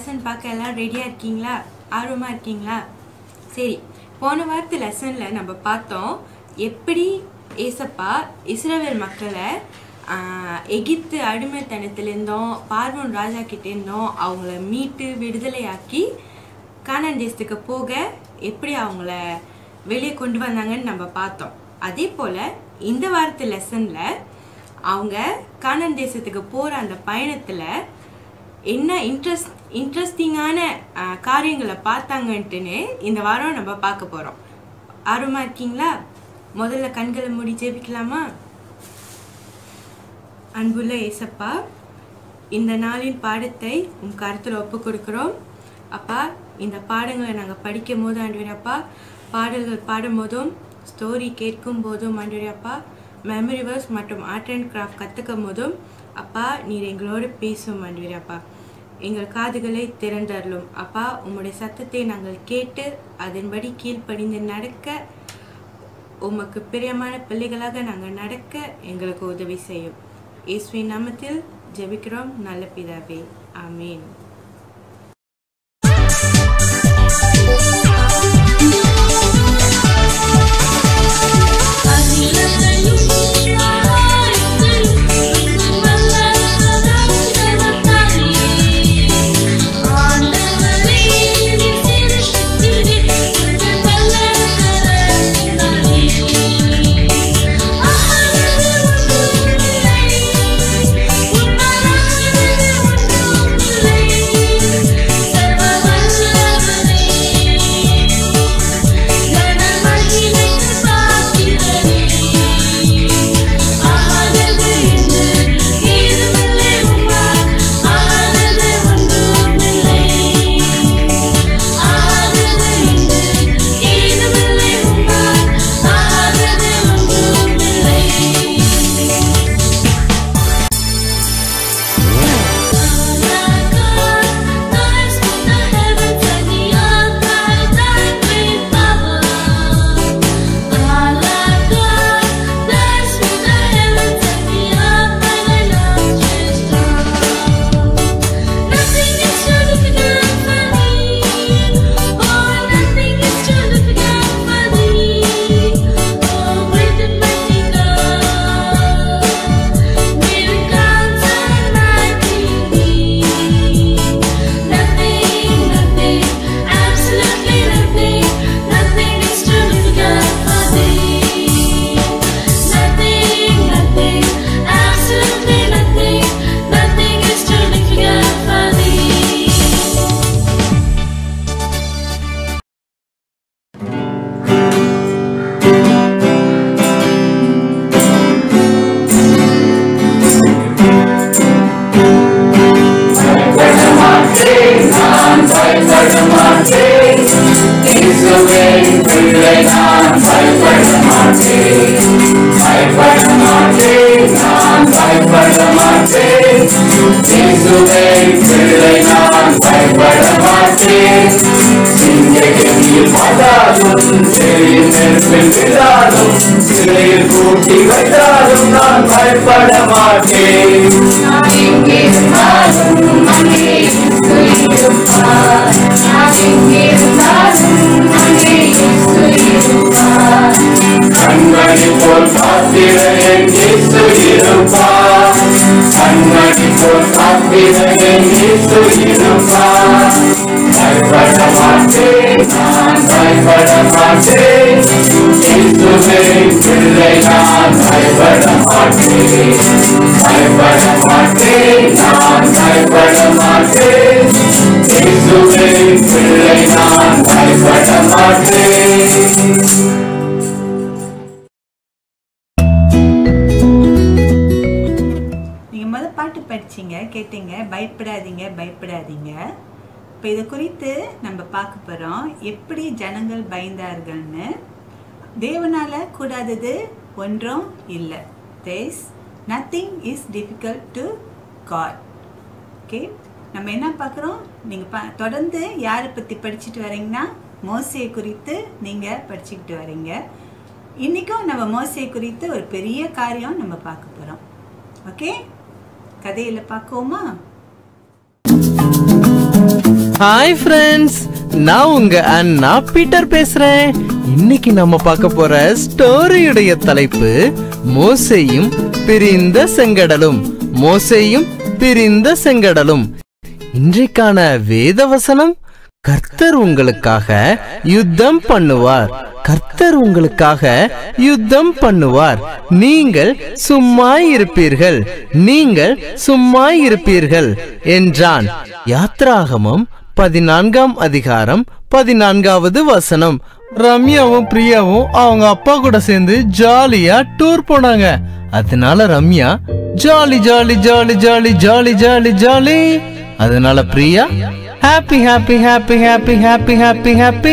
Lesson பார்க்க எல்லாம் ரெடியாக இருக்கீங்களா ஆர்வமாக இருக்கீங்களா சரி போன வாரத்து லெசனில் நம்ம பார்த்தோம் எப்படி ஏசப்பா இஸ்ரவேல் மக்களை ஆஹ், எகிப்து அடிமைத்தனத்திலேருந்தும் பார்வோன் ராஜா கிட்டேருந்தும் அவங்கள மீட்டு விடுதலையாக்கி கானான் தேசத்துக்கு போக எப்படி அவங்கள வெளியே கொண்டு வந்தாங்கன்னு நம்ம பார்த்தோம் அதே போல் இந்த வாரத்து லெசனில் அவங்க கானான் தேசத்துக்கு போகிற அந்த பயணத்தில் என்ன இன்ட்ரெஸ்ட் இன்ட்ரெஸ்டிங்கான காரியங்களை பார்த்தாங்கன்ட்டுன்னு இந்த வாரம் நம்ம பார்க்க போகிறோம் ஆர்வமாக இருக்கீங்களா முதல்ல கண்களை மூடி ஜெபிக்கலாமா அன்புள்ள ஏசப்பா இந்த நாளின் பாடத்தை உம் கருத்தில் ஒப்பு கொடுக்குறோம் அப்பா இந்த பாடங்களை நாங்கள் படிக்கும் போது ஆண்டுவிடப்பா பாடல்கள் பாடும் போதும் ஸ்டோரி கேட்கும் போதும் ஆண்டுவிடப்பா மெமரி வேர்ஸ் மற்றும் ஆர்ட் அண்ட் கிராஃப்ட் கற்றுக்கும் போதும் அப்பா நீர் எங்களோடு பேசும் ஆண்டுவிடப்பா எங்கள் காதுகளை திறந்தருளும் அப்பா உம்முடைய சத்தத்தை நாங்கள் கேட்டு அதன்படி கீழ்ப்படிந்து நடக்க உமக்கு பிரியமான பிள்ளைகளாக நாங்கள் நடக்க எங்களுக்கு உதவி செய்யும் இயேசுவின் நாமத்தில் ஜெபிக்கிறோம் நல்ல பிதாவே ஆமீன் கூட்டி வைத்தாலும் நான் பயப்பட மாட்டேன் கண்மணி போல் காத்திர என் இயேசு இருப்பார் கண்மணி போல் காத்திர என் இயேசு இருப்பார் பயப்பட மாட்டேன் நான் பயப்பட மாட்டேன் இயேசுவே பிள்ளை நான் பயப்பட மாட்டேன் பயப்பட மாட்டேன் நான் பயப்பட மாட்டேன் இயேசுவே பிள்ளை நான் பயப்பட மாட்டேன் நீங்கள் முதல் பாட்டு படிச்சீங்க கேட்டீங்க பயப்படாதீங்க பயப்படாதீங்க இப்போ இதை குறித்து நம்ம பார்க்க போகிறோம் எப்படி ஜனங்கள் பயந்தார்கள்னு தேவனால கூடாதது ஒன்றும் இல்லை there's nothing is difficult to God okay நம்ம என்ன பார்க்குறோம் நீங்கள் பா தொடர்ந்து யாரை பற்றி படிச்சுட்டு வரீங்கன்னா மோசையை குறித்து நீங்கள் படிச்சுக்கிட்டு வரீங்க இன்றைக்கும் நம்ம மோசையை குறித்து ஒரு பெரிய காரியம் நம்ம பார்க்க போகிறோம் ஓகே கதையில் பார்க்கோமா ஹாய் ஃப்ரெண்ட்ஸ் நான் உங்க அண்ணா பீட்டர் பேசுறேன் இன்னைக்கு நம்ம பார்க்க போற ஸ்டோரியுடைய தலைப்பு மோசேயும் பிரிந்த செங்கடலும் மோசேயும் பிரிந்த செங்கடலும் இன்றைக்கான வேத வசனம் கர்த்தர் உங்களுக்காக யுத்தம் பண்ணுவார் கர்த்தர் உங்களுக்காக யுத்தம் பண்ணுவார் நீங்கள் சும்மா இருப்பீர்கள் நீங்கள் சும்மா இருப்பீர்கள் என்றான் யாத்ராகமம் பதினான்காம் அதிகாரம் பதினான்காவது வசனம் ரம்யாவும் பிரியாவும் அவங்க அப்பா கூட சேர்ந்து ஜாலியா டூர் போனாங்க அதனால Ramya jolly jolly jolly jolly jolly jolly jolly அதனால Priya happy happy happy happy happy happy happy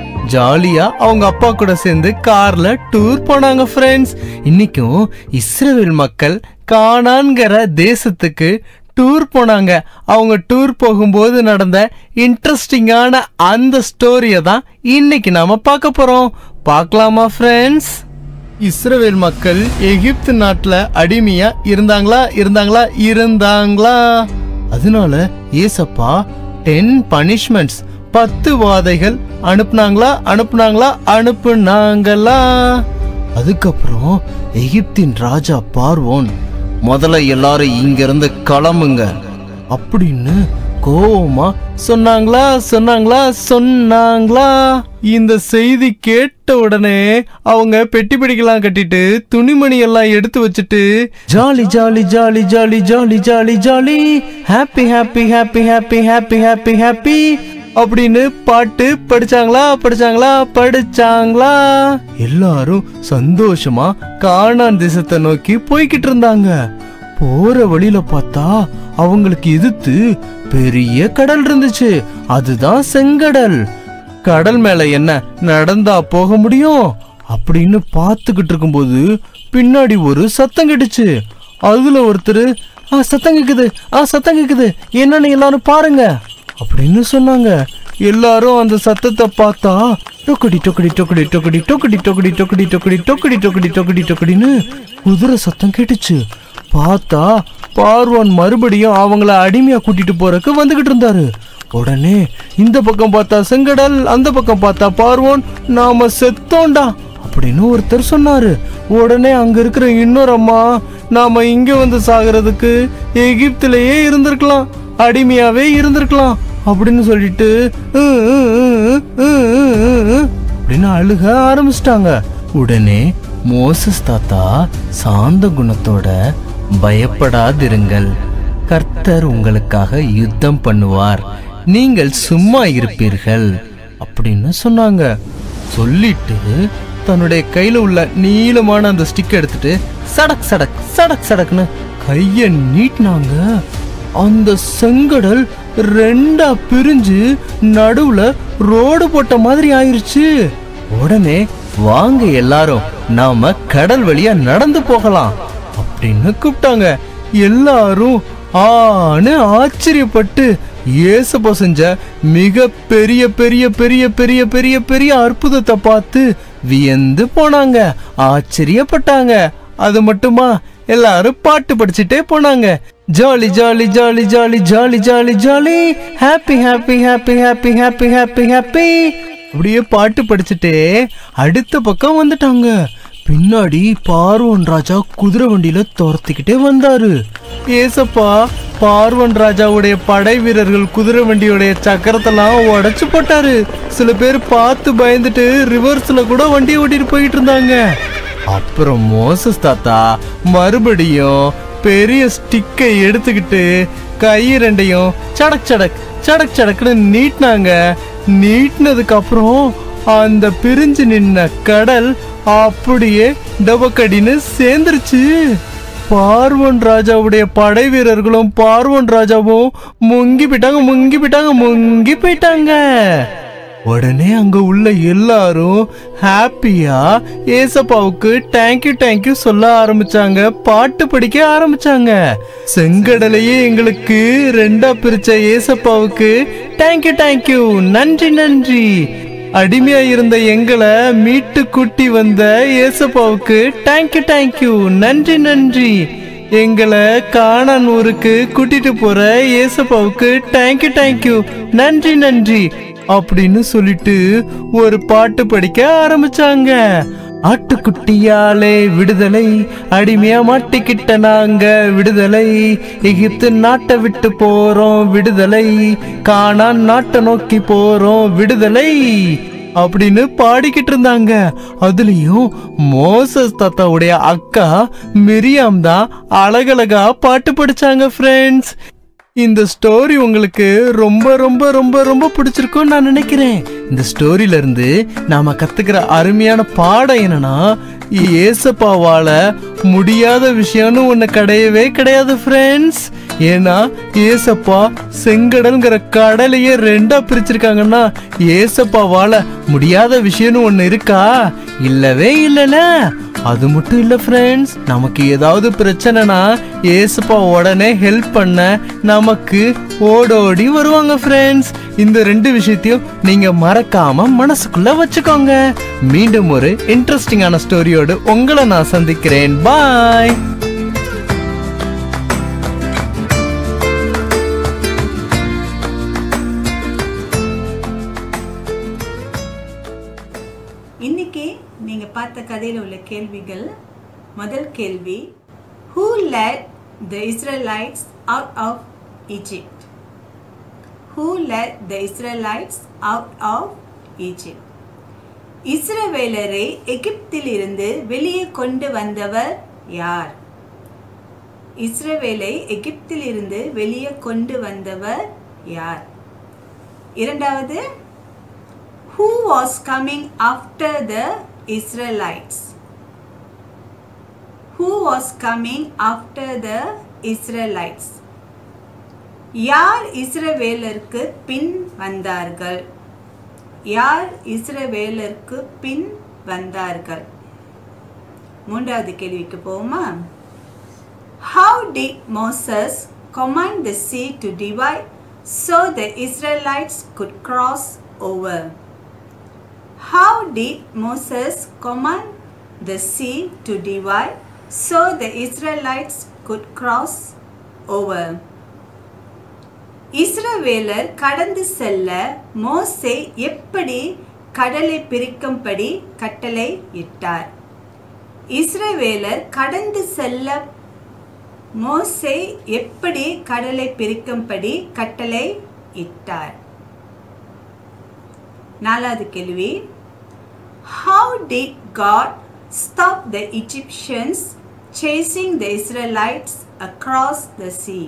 ஜாலியா அவங்க அப்பா கூட சேர்ந்து கார்ல டூர் போனாங்க ஃப்ரெண்ட்ஸ் இன்னைக்கும் இஸ்ரேல் மக்கள் கானான்கிற தேசத்துக்கு டூர் போனாங்க அவங்க டூர் போகும்போது நடந்த இன்ட்ரெஸ்டிங்கான அந்த ஸ்டோரியை தான் இன்னைக்கு நாம பார்க்க போறோம் பார்க்கலாமா ஃப்ரெண்ட்ஸ் இஸ்ரவேல் மக்கள் எகிப்து நாட்டுல அடிமையா இருந்தாங்களா இருந்தாங்களா இருந்தாங்களா அதனால ஏசப்பா டென் பனிஷ்மெண்ட்ஸ் பத்து வாதைகள் அனுப்புனாங்களா அனுப்புனாங்களா அனுப்புனாங்களா அதுக்கப்புறம் எகிப்தின் ராஜா பார்வோன் முதல்ல எல்லாரும் இங்கிருந்து கிளம்புங்க அப்படின்னு கோவமா சொன்னாங்களா சொன்னாங்களா சொன்னாங்களா இந்த செய்தி கேட்ட உடனே அவங்க பெட்டி பிடிக்கலாம் கட்டிட்டு துணிமணி எல்லாம் எடுத்து வச்சுட்டு jolly jolly jolly jolly jolly jolly jolly happy happy happy happy happy happy happy அப்படின்னு பாட்டு படிச்சாங்களா படிச்சாங்களா படிச்சாங்களா எல்லாரும் சந்தோஷமா காணான் தேசத்தை நோக்கி போய்கிட்டு இருந்தாங்க போற வழியில பார்த்தா அவங்களுக்கு எதிர்த்து பெரிய கடல் இருந்துச்சு அதுதான் செங்கடல் கடல் மேல என்ன நடந்தா போக முடியும் அப்படின்னு பார்த்துக்கிட்டு இருக்கும்போது பின்னாடி ஒரு சத்தம் கேட்டுச்சு அதுல ஒருத்தர் ஆ சத்தம் கேக்குது ஆ சத்தம் கேக்குது என்னன்னு எல்லாரும் பாருங்க அப்படின்னு சொன்னாங்க எல்லாரும் அந்த சத்தத்தை பார்த்தா டொக்கடி டொக்கடி டொக்கடி டொக்கடி டொக்கடி டொக்கடி டொக்கடி டொக்கடி டொக்கடி டொக்கடி டொக்கடி டொக்கடின்னு குதிரை சத்தம் கேட்டுச்சு பார்த்தா பார்வன் மறுபடியும் அவங்கள அடிமையா கூட்டிட்டு போறதுக்கு வந்துகிட்டு இருந்தாரு உடனே இந்த பக்கம் பார்த்தா செங்கடல் அந்த பக்கம் பார்த்தா பார்வோன் நாம செத்தோண்டா அப்படின்னு ஒருத்தர் சொன்னாரு உடனே அங்க இருக்கிற இன்னொரு அம்மா நாம இங்க வந்து சாகிறதுக்கு எகிப்திலேயே இருந்திருக்கலாம் அடிமையாவே இருந்திருக்கலாம் அப்படின்னு சொல்லிட்டு "உம், உம், உம், உம், உம், உம்" அப்படின்னு அழுக ஆரம்பிச்சிட்டாங்க உடனே மோசஸ் தாத்தா சாந்த குணத்தோட பயப்படாதிருங்கள் கர்த்தர் உங்களுக்காக யுத்தம் பண்ணுவார் நீங்கள் சும்மா இருப்பீர்கள் அப்படின்னு சொன்னாங்க சொல்லிட்டு தன்னுடைய கையில உள்ள நீளமான அந்த ஸ்டிக் எடுத்துட்டு சடக் சடக் சடக் சடக்னு கைய நீட்டினாங்க அந்த செங்கடல் ரெண்டா பிரிஞ்சு நடுவுல ரோடு போட்ட மாதிரி ஆயிருச்சு உடனே வாங்க எல்லாரும் நாம கடல் வழியா நடந்து போகலாம் அப்படின்னு கூப்பிட்டாங்க எல்லாரும் ஆன்னு ஆச்சரியப்பட்டு இயேசப்பா செஞ்ச மிக பெரிய பெரிய பெரிய பெரிய பெரிய பெரிய அற்புதத்தை பார்த்து வியந்து போனாங்க ஆச்சரியப்பட்டாங்க அது மட்டுமா எல்லாரும் பாட்டு படிச்சுட்டே போனாங்க jolly jolly jolly jolly jolly jolly jolly happy happy happy happy happy happy happy அப்படியே பாட்டு படிச்சுட்டே அடுத்த பக்கம் வந்துட்டாங்க பின்னாடி பார்வன் ராஜா குதிரை வண்டியில துரத்திக்கிட்டே வந்தாரு ஏசப்பா பார்வன் ராஜாவுடைய படை வீரர்கள் குதிரை வண்டியோடைய சக்கரத்தெல்லாம் உடைச்சு போட்டாரு சில பேர் பார்த்து பயந்துட்டு ரிவர்ஸ்ல கூட வண்டியை ஓட்டிட்டு போயிட்டு இருந்தாங்க அப்புறம் மோசஸ் தாத்தா மறுபடியும் பெரிய ஸ்டிக்கை எடுத்துக்கிட்டு கை ரெண்டையும் சடக் சடக் சடக் சடக்குன்னு நீட்டினாங்க நீட்டினதுக்கு அப்புறம் அந்த பிரிஞ்சு நின்ன கடல் அப்படியே டபக்கடின்னு சேர்ந்துருச்சு பார்வன் ராஜாவுடைய படை வீரர்களும் பார்வன் ராஜாவும் முங்கி போயிட்டாங்க முங்கி போயிட்டாங்க முங்கி போயிட்டாங்க உடனே அங்க உள்ள எல்லாரும் ஹாப்பியா ஏசப்பாவுக்கு தேங்க்யூ தேங்க்யூ சொல்ல ஆரம்பிச்சாங்க பாட்டு படிக்க ஆரம்பிச்சாங்க செங்கடலையே எங்களுக்கு ரெண்டா பிரிச்ச ஏசப்பாவுக்கு தேங்க்யூ தேங்க்யூ நன்றி நன்றி அடிமையா இருந்த எங்களை மீட்டு கூட்டி வந்த ஏசப்பாவுக்கு தேங்க்யூ தேங்க்யூ நன்றி நன்றி எங்களை காணான் ஊருக்கு கூட்டிட்டு போற ஏசப்பாவுக்கு தேங்க்யூ தேங்க்யூ நன்றி நன்றி அப்படின்னு சொல்லிட்டு ஒரு பாட்டு படிக்க ஆரம்பிச்சாங்க ஆட்டுக்குட்டியாலே விடுதலை அடிமையா மாட்டிக்கிட்ட நாங்க விடுதலை எகிப்து நாட்டை விட்டு போறோம் விடுதலை காணான் நாட்டை நோக்கி போறோம் விடுதலை அப்படின்னு பாடிக்கிட்டு இருந்தாங்க அதுலயும் மோசஸ் தாத்தாவுடைய அக்கா மிரியாம் தான் அழகழகா பாட்டு படிச்சாங்க ஃப்ரெண்ட்ஸ் இந்த ஸ்டோரி உங்களுக்கு ரொம்ப ரொம்ப ரொம்ப ரொம்ப பிடிச்சிருக்கும்னு நான் நினைக்கிறேன் இந்த ஸ்டோரியில இருந்து நாம கத்துக்கிற அருமையான பாடம் என்னன்னா ஏசப்பாவால முடியாத விஷயம்னு ஒண்ணு கிடையவே கிடையாது ஃப்ரெண்ட்ஸ் ஏன்னா ஏசப்பா செங்கடல்ங்கிற கடலையே ரெண்டா பிரிச்சிருக்காங்கன்னா ஏசப்பாவால முடியாத விஷயம்னு ஒண்ணு இருக்கா இல்லவே இல்லைல அது மட்டும் இல்ல ஃப்ரெண்ட்ஸ் நமக்கு ஏதாவது பிரச்சனைனா ஏசப்பா உடனே ஹெல்ப் பண்ண நமக்கு ஓடோடி வருவாங்க ஃப்ரெண்ட்ஸ் இந்த ரெண்டு விஷயத்தையும் நீங்க மறக்காம மனசுக்குள்ள வச்சுக்கோங்க மீண்டும் ஒரு இன்ட்ரெஸ்டிங்கான ஸ்டோரியோடு உங்களை நான் சந்திக்கிறேன் பாய் இன்னைக்கு நீங்க பார்த்த கதையில உள்ள கேள்விகள் முதல் கேள்வி who led the Israelites out of Egypt who led the Israelites out of Egypt இஸ்ரவேலரை எகிப்திலிருந்து வெளியே கொண்டு வந்தவர் யார் இஸ்ரவேலை எகிப்திலிருந்து வெளியே கொண்டு வந்தவர் யார் இரண்டாவது who was coming after the Israelites? Who was coming after the Israelites? யார் இஸ்ரவேலருக்கு பின் வந்தார்கள் யார் இஸ்ரவேலருக்கு பின் வந்தார்கள் மூன்றாவது கேள்விக்கு போவோமா How did Moses command the sea to divide so the Israelites could cross over? How did Moses command the sea to divide so the Israelites could cross over? இஸ்ரவேலர் கடந்து செல்ல மோசே எப்படி கடலை பிரிக்கும்படி கட்டளை இட்டார் இஸ்ரவேலர் கடந்து செல்ல மோசே எப்படி கடலை பிரிக்கும்படி கட்டளை இட்டார் நாலாவது கேள்வி How did God stop the Egyptians chasing the Israelites across the sea?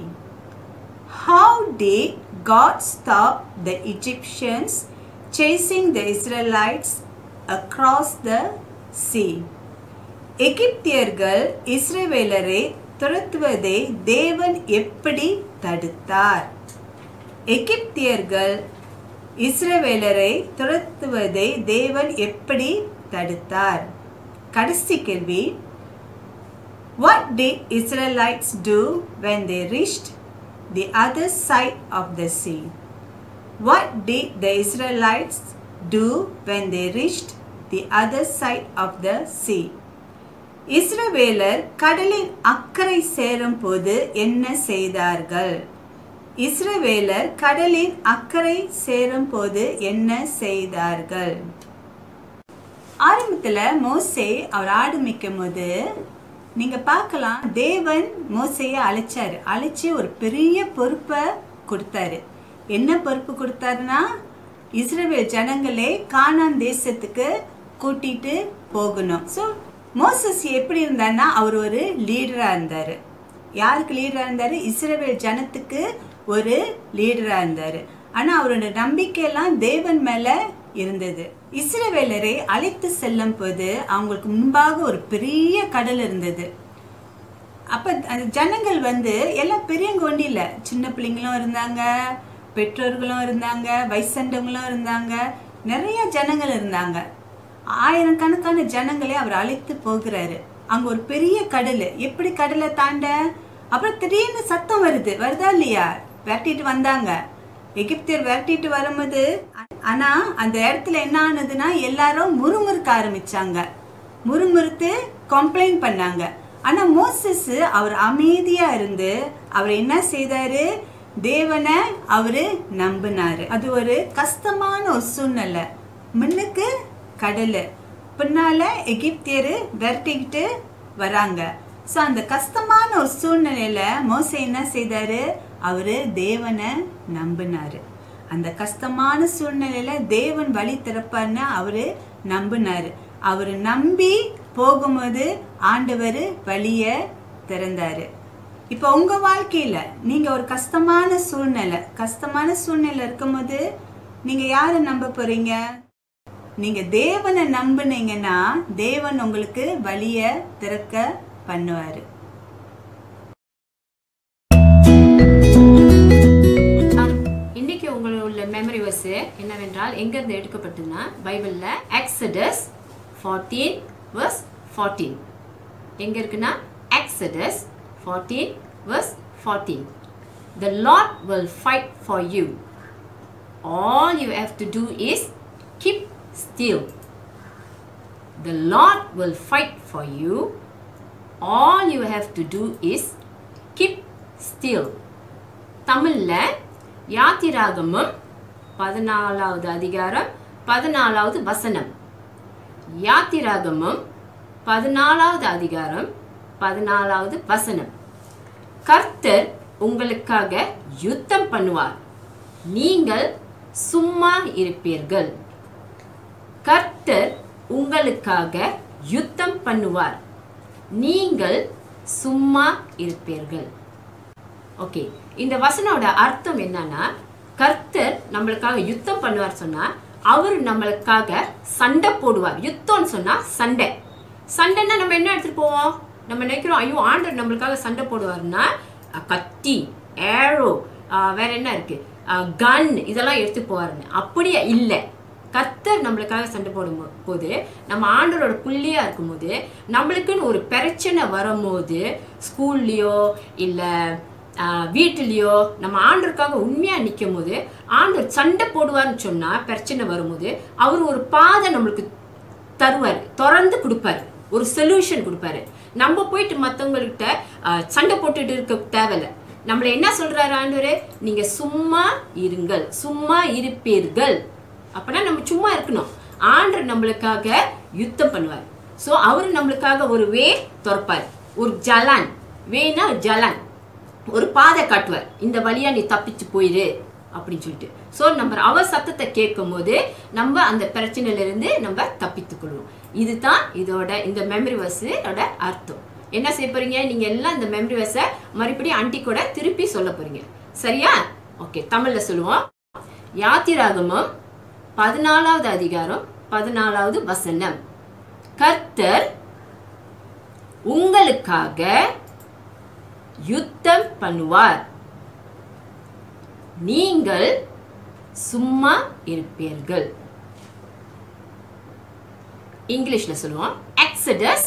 How did God stop the Egyptians chasing the Israelites across the sea? எகிப்தியர்கள் இஸ்ரவேலரை துரத்துவதை தேவன் எப்படி தடுத்தார் எகிப்தியர்கள் இஸ்ரவேலரை துரத்துவதை தேவன் எப்படி தடுத்தார் கடைசி கேள்வி What did Israelites do when they reached the other side of the sea? What did the Israelites do when they reached the other side of the sea? இஸ்ரவேலர் கடலின் அக்கறை சேரும் போது என்ன செய்தார்கள் இஸ்ரவேலர் கடலின் அக்கறை சேரும் போது என்ன செய்தார்கள் ஆரம்பத்துல மோசே அவர் ஆடு மேய்க்கும் போது நீங்க பார்க்கலாம் தேவன் மோசைய அழைச்சாரு அழைச்சி ஒரு பெரிய பொறுப்பை கொடுத்தாரு என்ன பொறுப்பு கொடுத்தாருன்னா இஸ்ரவேல் ஜனங்களே கானான் தேசத்துக்கு கூட்டிட்டு போகணும் ஸோ மோசஸ் எப்படி இருந்தாருன்னா அவர் ஒரு லீடரா இருந்தாரு யாருக்கு லீடரா இருந்தாரு இஸ்ரவேல் ஜனத்துக்கு ஒரு லீடரா இருந்தாரு ஆனா அவரோட நம்பிக்கையெல்லாம் தேவன் மேல இருந்தது இஸ்ரவேலரை அழைத்து செல்லும் போது அவங்களுக்கு முன்பாக ஒரு பெரிய கடல் இருந்தது அப்ப அந்த ஜனங்கள் வந்து எல்லாம் பெரியவங்க ஒண்டி இல்ல சின்ன பிள்ளைங்களும் இருந்தாங்க பெற்றோர்களும் இருந்தாங்க வயசண்டவங்களும் இருந்தாங்க நிறைய ஜனங்கள் இருந்தாங்க ஆயிரக்கணக்கான ஜனங்களை அவர் அழைத்து போகிறாரு அங்க ஒரு பெரிய கடல் எப்படி கடலை தாண்ட அப்புறம் திடீர்னு சத்தம் வருது வருதா இல்லையா விரட்டிட்டு வந்தாங்க எகிப்தியர் விரட்டிட்டு வரும்போது ஆனா அந்த இடத்துல என்ன ஆனதுன்னா எல்லாரும் முறுமுறுக்க ஆரம்பிச்சாங்க முறுமுறுத்து கம்ப்ளைண்ட் பண்ணாங்க ஆனா மோசஸ் அவர் அமைதியா இருந்து அவர் என்ன செய்தாரு தேவனை அவரு நம்பினாரு அது ஒரு கஷ்டமான ஒரு சூழ்நிலை முன்னுக்கு கடல் பின்னால எகிப்தியரு விரட்டிக்கிட்டு வராங்க ஸோ அந்த கஷ்டமான ஒரு சூழ்நிலையில மோசே என்ன செய்தாரு அவரு தேவனை நம்பினாரு அந்த கஷ்டமான சூழ்நிலையில தேவன் வழி திறப்பார்னு அவரு நம்பினாரு அவரு நம்பி போகும்போது ஆண்டவர் வழிய திறந்தாரு இப்போ உங்க வாழ்க்கையில நீங்க ஒரு கஷ்டமான சூழ்நிலை கஷ்டமான சூழ்நிலை இருக்கும்போது நீங்க யாரை நம்ப போறீங்க நீங்க தேவனை நம்புனீங்கன்னா தேவன் உங்களுக்கு வழிய திறக்க பண்ணுவாரு இன்னைக்கு உங்களுக்கு உள்ள மெமரி வர்ஸ் என்னவென்றால் எங்கிருந்து எடுக்கப்பட்டதுன்னா பைபிள்ல எக்ஸடஸ் ஃபார்ட்டீன் வர்ஸ் ஃபார்ட்டீன் எங்க இருக்குன்னா Exodus fourteen verse fourteen the Lord will fight for you all you have to do is keep still. The Lord will fight for you. All you have to do is keep still. தமிழ்ல யாத்திராகமம் பதினாலாவது அதிகாரம் பதினாலாவது வசனம் யாத்திராகமம் பதினாலாவது அதிகாரம் பதினாலாவது வசனம் கர்த்தர் உங்களுக்காக யுத்தம் பண்ணுவார் நீங்கள் சும்மா இருப்பீர்கள் கர்த்தர் உங்களுக்காக யுத்தம் பண்ணுவார் நீங்கள் சும்மா இருப்பீர்கள் ஓகே இந்த வசனோட அர்த்தம் என்னன்னா கர்த்தர் நம்மளுக்காக யுத்தம் பண்ணுவார் சொன்னா அவர் நம்மளுக்காக சண்டை போடுவார் யுத்தம்னு சொன்னா சண்டை சண்டைன்னா நம்ம என்ன எடுத்துட்டு போவோம் நம்ம நினைக்கிறோம் ஐயோ ஆண்டர் நம்மளுக்காக சண்டை போடுவார்னா அஹ், கத்தி ஏரோ வேற என்ன இருக்கு கன் இதெல்லாம் எடுத்து போவாருன்னு அப்படியே இல்லை கர்த்தர் நம்மளுக்காக சண்டை போடும் போ- போது நம்ம ஆண்டரோட புள்ளியா இருக்கும்போது நம்மளுக்குன்னு ஒரு பிரச்சனை வரும்போது ஸ்கூல்லையோ இல்லை வீட்டிலையோ நம்ம ஆண்டருக்காக உண்மையாக நிற்கும் போது ஆண்டவர் சண்டை போடுவார்னு சொன்னால் பிரச்சனை வரும்போது அவர் ஒரு பாதை நம்மளுக்கு தருவார் திறந்து கொடுப்பாரு ஒரு சொல்யூஷன் கொடுப்பாரு நம்ம போயிட்டு மற்றவங்கள்கிட்ட சண்டை போட்டுட்டு இருக்க தேவையில்ல நம்மளை என்ன சொல்றாரு ஆண்டவரே நீங்க சும்மா இருங்கள் சும்மா இருப்பீர்கள் அப்பனா நம்ம சும்மா இருக்கணும் ஆண்டர் நம்மளுக்காக யுத்தம் பண்ணுவார் ஸோ அவர் நம்மளுக்காக ஒரு வே திறப்பார் ஒரு ஜலான் வேனா ஜலான் ஒரு பாதை காட்டுவார் இந்த வழியா நீ தப்பிச்சு போயிரு அப்படின்னு சொல்லிட்டு ஸோ நம்ம அவர் சத்தத்தை கேட்கும் போது நம்ம அந்த பிரச்சனையில இருந்து நம்ம தப்பித்துக் கொள்வோம் இதுதான் இதோட இந்த மெமரி வர்ஸோட அர்த்தம் என்ன செய்ய போறீங்க நீங்க எல்லாம் இந்த மெமரி வர்ஸை மறுபடியும் ஆண்டி கூட திருப்பி சொல்ல போறீங்க சரியா ஓகே தமிழ்ல சொல்லுவோம் யாத்திராகமம் பதினாலாவது அதிகாரம் பதினாலாவது வசனம் கர்த்தர் உங்களுக்காக யுத்தம் பண்ணுவார் நீங்கள் சும்மா இருப்பீர்கள் இங்கிலீஷ்ல சொல்லுவோம் Exodus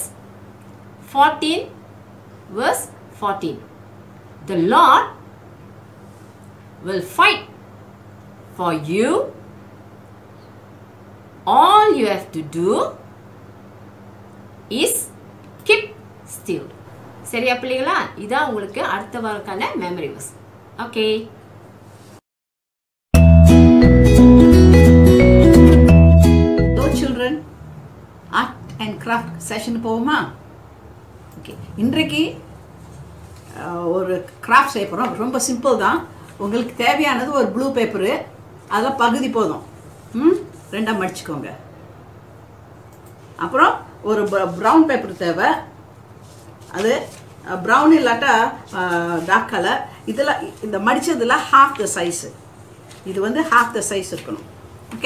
14 verse 14 the lord will fight for you all you have to do is keep still சரியா பிள்ளைகளா இதான் உங்களுக்கு அடுத்த வாரக்கான memory verse okay hello children art and craft session போவோமா ஓகே இன்றைக்கு அஹ், ஒரு கிராஃப்ட் செய்ய போகிறோம் ரொம்ப சிம்பிள் தான் உங்களுக்கு தேவையானது ஒரு ப்ளூ பேப்பரு அதில் பகுதி போதும் ம் ரெண்டாக மடிச்சுக்கோங்க அப்புறம் ஒரு ப்ரௌன் பேப்பர் தேவை அது ப்ரௌன் இல்லாட்டா டார்க் கலர் இதில் இந்த மடித்ததில் ஹாஃப் த சைஸு இது வந்து ஹாஃப் த சைஸ் இருக்கணும் ஓகே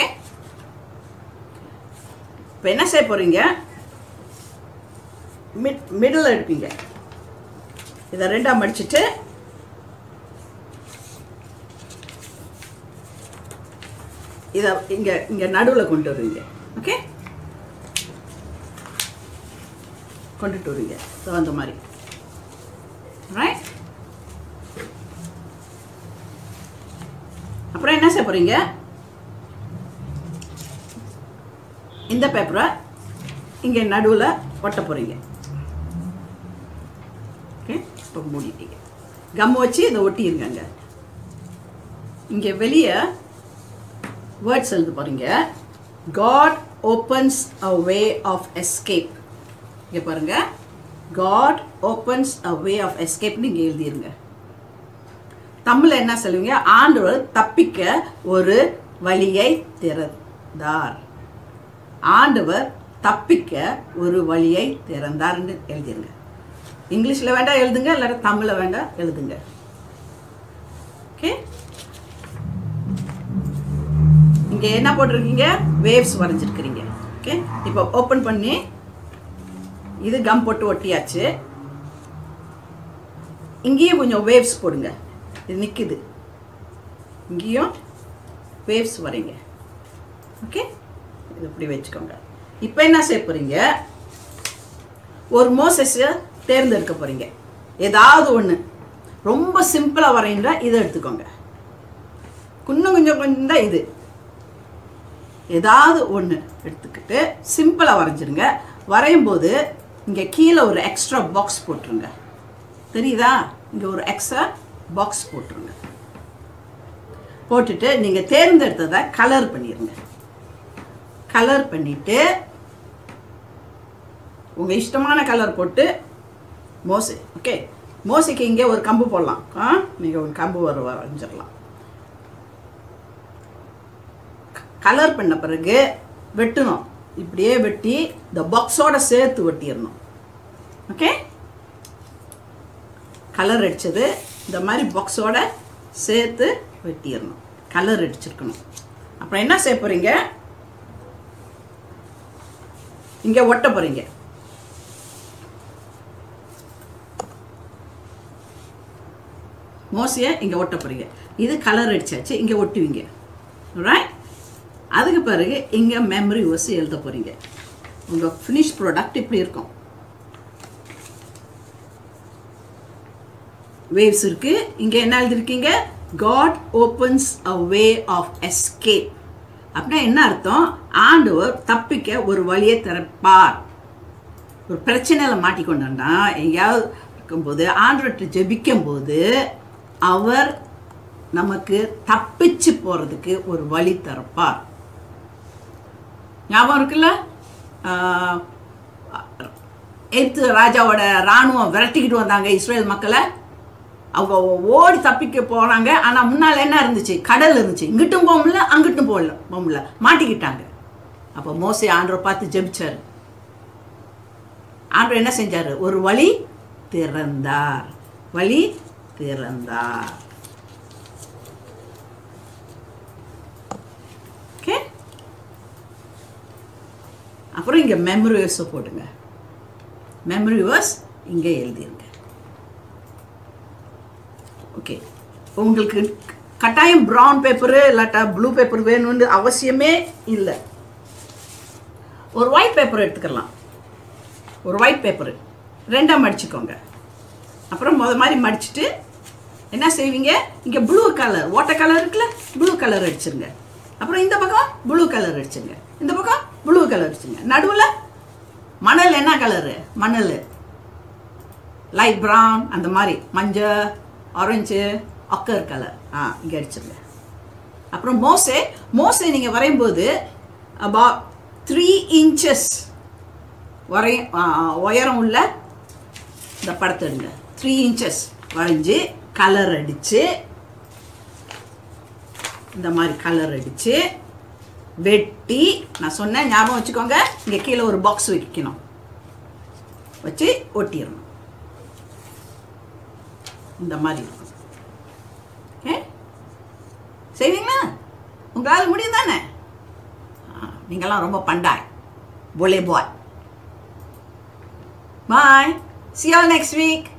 இப்போ என்ன செய்ய போகிறீங்க மிட் மிடில் எடுப்பீங்க இதை ரெண்டாக மடிச்சிட்டு இதை இங்கே இங்கே நடுவில் கொண்டு வருவீங்க ஓகே கொண்டுட்டு வருவீங்க ஸோ அந்த மாதிரி ரைட் அப்புறம் என்ன செய்ய போகிறீங்க இந்த பேப்பரை இங்கே நடுவில் ஒட்ட போகிறீங்க இப்போ மூடிட்டீங்க கம் வச்சு இதை ஒட்டிருங்க அங்க இங்கே வெளியே வேர்ட்ஸ் எழுத பாருங்க God opens a way of escape இங்கே பாருங்க God opens a way of எஸ்கேப்னு இங்கே எழுதிருங்க தமிழ்ல என்ன சொல்லுவீங்க ஆண்டவர் தப்பிக்க ஒரு வழியை திறந்தார் ஆண்டவர் தப்பிக்க ஒரு வழியை திறந்தார்னு எழுதிருங்க இங்கிலீஷ்ல வேண்டாம் எழுதுங்க இல்லாட்ட தமிழ்ல வேண்டாம் எழுதுங்க ஓகே இங்க என்ன போட்டிருக்கீங்க வேவ்ஸ் வரைஞ்சிருக்கிறீங்க ஓகே இப்போ ஓப்பன் பண்ணி இது கம் போட்டு ஒட்டியாச்சு இங்கேயும் கொஞ்சம் வேவ்ஸ் போடுங்க இது நிக்குது இங்கேயும் வேவ்ஸ் வரைங்க ஓகே இது இப்படி வச்சுக்கோங்க இப்போ என்ன செய்ய போறீங்க ஒரு மோசஸை தேர்ந்தெடுக்க போறீங்க ஏதாவது ஒன்று ரொம்ப சிம்பிளாக வரையின்றா இதை எடுத்துக்கோங்க இன்னும் கொஞ்சம் கொஞ்சம் தான் இது ஏதாவது ஒன்று எடுத்துக்கிட்டு சிம்பிளாக வரைஞ்சிருங்க வரையும் போது இங்கே கீழே ஒரு எக்ஸ்ட்ரா பாக்ஸ் போட்டுருங்க தெரியுதா இங்கே ஒரு எக்ஸ்ட்ரா பாக்ஸ் போட்டுருங்க போட்டுட்டு நீங்கள் தேர்ந்தெடுத்ததை கலர் பண்ணிடுங்க கலர் பண்ணிட்டு உங்கள் இஷ்டமான கலர் போட்டு மோசை ஓகே மோசைக்கு இங்கே ஒரு கம்பு போடலாம் ஆ நீங்கள் ஒரு கம்பு வர வரைஞ்சிடலாம் கலர் பண்ண பிறகு வெட்டணும் இப்படியே வெட்டி இந்த பாக்ஸோட சேர்த்து வெட்டிடணும் ஓகே கலர் அடிச்சது இந்த மாதிரி பாக்ஸோட சேர்த்து வெட்டிடணும் கலர் அடிச்சிருக்கணும் அப்புறம் என்ன செய்ய போறீங்க இங்க ஒட்ட போறீங்க மோசையை இங்க ஒட்ட போறீங்க இது கலர் அடிச்சாச்சு இங்க ஒட்டுவீங்க ரைட் அதுக்கு பிறகு இங்க மெமரி வசி எழுத போறீங்க உங்க ஃபினிஷ் ப்ராடக்ட் இப்படி இருக்கும் வேவ்ஸ் இருக்கு இங்க என்ன எழுதிருக்கீங்க God opens a way of escape அப்படின்னா என்ன அர்த்தம் ஆண்டவர் தப்பிக்க ஒரு வழியை திறப்பார் ஒரு பிரச்சனையில மாட்டிக்கொண்டா எங்கேயாவது இருக்கும்போது ஆண்டவர்கிட்ட ஜெபிக்கும் போது அவர் நமக்கு தப்பிச்சு போறதுக்கு ஒரு வழி திறப்பார் ஞாபகம் இருக்குல்ல ஆஹ், எகிப்து ராஜாவோட ராணுவம் விரட்டிக்கிட்டு வந்தாங்க இஸ்ரேல் மக்களை அவங்க ஓடி தப்பிக்க போனாங்க ஆனா முன்னால என்ன இருந்துச்சு கடல் இருந்துச்சு இங்கிட்டும் போக முடியல அங்கிட்டும் போகல போக முடியல மாட்டிக்கிட்டாங்க அப்போ மோசே ஆண்டரை பார்த்து ஜெபிச்சாரு ஆண்டவர் என்ன செஞ்சாரு ஒரு வழி திறந்தார் வழி திறந்தார் ஓகே அப்புறம் இங்க மெமரி வேர்ஸை போடுங்க மெமரி வேர்ஸ் இங்கே எழுதிருங்க ஓகே உங்களுக்கு கட்டாயம் ப்ரௌன் பேப்பரு இல்லாட்டா ப்ளூ பேப்பர் வேணும்னு அவசியமே இல்லை ஒரு ஒயிட் பேப்பர் எடுத்துக்கலாம் ஒரு ஒயிட் பேப்பரு ரெண்டாக மடிச்சுக்கோங்க அப்புறம் முத மாதிரி மடிச்சுட்டு என்ன செய்வீங்க இங்கே ப்ளூ கலர் வாட்டர் கலர் இருக்குல்ல ப்ளூ கலர் அடிச்சிருங்க அப்புறம் இந்த பக்கம் ப்ளூ கலர் அடிச்சுங்க இந்த பக்கம் ப்ளூ கலர் அடிச்சுங்க நடுவில் மணல் என்ன கலரு மணல் லைட் ப்ரௌன் அந்த மாதிரி மஞ்சள் ஆரஞ்சு அக்கர் கலர் ஆ இங்கே அடிச்சிருங்க அப்புறம் மோசே மோசே நீங்கள் வரையும்போது about த்ரீ இன்ச்சஸ் வரைய ஆ, உயரம் உள்ள இந்த படத்தை எடுங்க த்ரீ இன்ச்சஸ் வரைஞ்சி கலர் அடித்து இந்த மாதிரி கலர் அடித்து வெட்டி நான் சொன்னேன் ஞாபகம் வச்சுக்கோங்க இங்கே கீழே ஒரு பாக்ஸ் வைக்கணும் வச்சு ஒட்டிடணும் இந்த மாதிரி இருக்கும் ஓகே செய்வீங்களா உங்களால் முடியும் தானே ஆ, நீங்கெல்லாம் ரொம்ப பண்டாய் போலே பாய் பாய் see you all next week